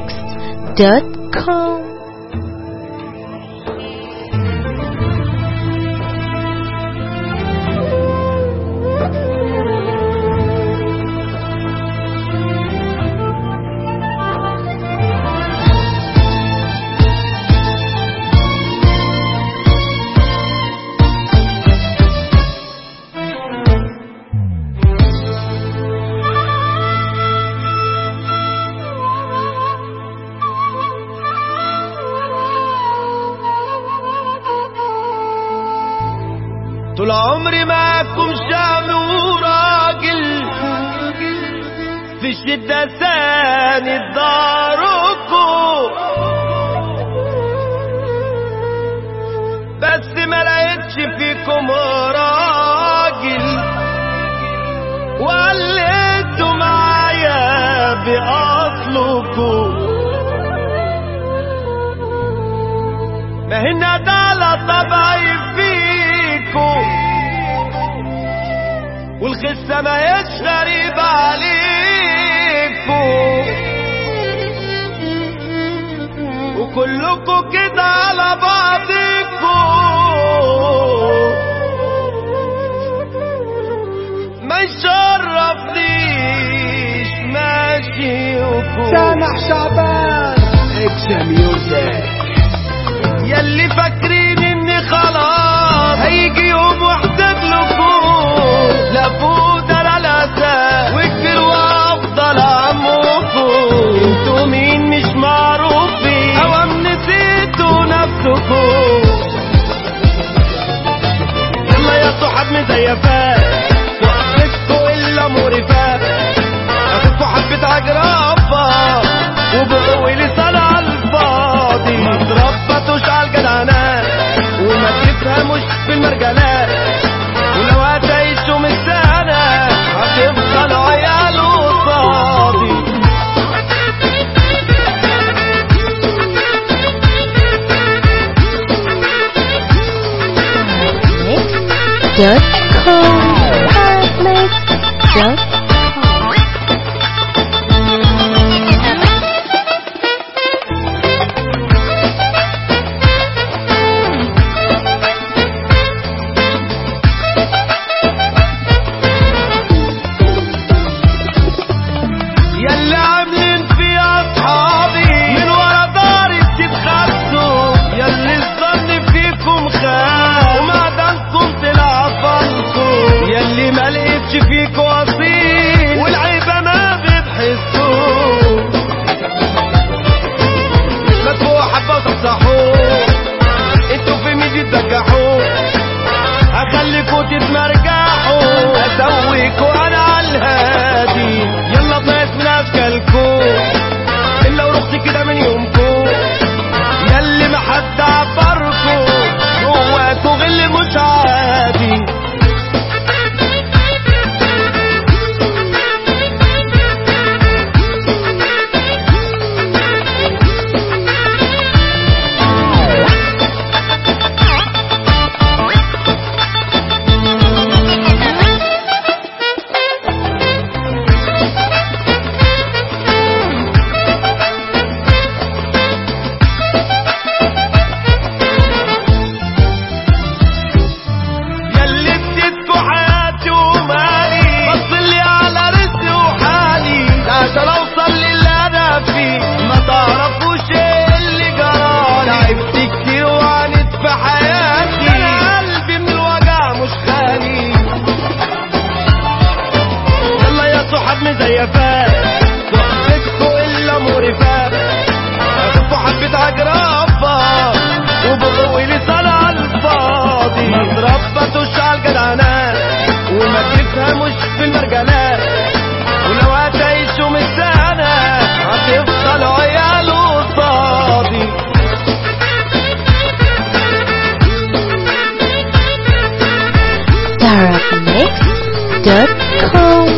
tarabmix.com طول عمري معاكم شعب وراجل في الشدة ساند داركم بس ما لقيتش فيكم راجل وقلتوا معايا بأصلكم ما هنا ده على طبعي فيكم والخسة ما هيش غريب عليكم وكلكم كده على بعضكم ما يشرفنيش ماشيكم سامح شعبان اكس ميوزك ياللي فاكرين اني خلاص هيجي يوم واحتاج لكم لا فودر على اساس وكبر وافضل عمكم انتوا مين مش معروفين او نسيتوا نفسكم يلا يا صحاب مزيفات وقفتكوا الا مريفات اخدكوا حبة عجرافة وبقوا لسان على الفاضي ما تربطوش على الجدعنات وما تفهموش في المرجلات ولو هتعيشوا من سنة هتفضلوا عيال قصادي Tarabmix.com Tarabmix.com ياللي عاملين في اصحابي من ورا داري بتبخسوا ياللي الظن فيكم خان ومعدنكم طلع فالكم ياللي ما لقيتش فيكم اصيل والعيبه ما بتحسوا ما تبقوا حبه وتصحوا انتوا في ميدي تبجحوا هخليكوا تتمرجحوا اسويكوا انا على الهادي يلا طيت من اشكالكوا الا ورحت كده من يومكوا ياللي ما حد عبركوا جواكوا غل مش عادي ياللي اديتكوا حياتي ومالي بصلي على رزقي وحالي ده عشان اوصل للي انا فيه ما تعرفوش ايه اللي جرالي تعبت كتير وعانيت في حياتي انا قلبي من الوجع مش خالي يلا يا صحاب مزيفات وقفتكوا الا مريفات اخدكوا حبة عجرافة وبقوا لسان على الفاضي ما تربطوش على الجدعنات وما تفهموش في المرجلات ولو هتعيشوا من سنة هتفضلوا عيال قصادي Tarabmix.com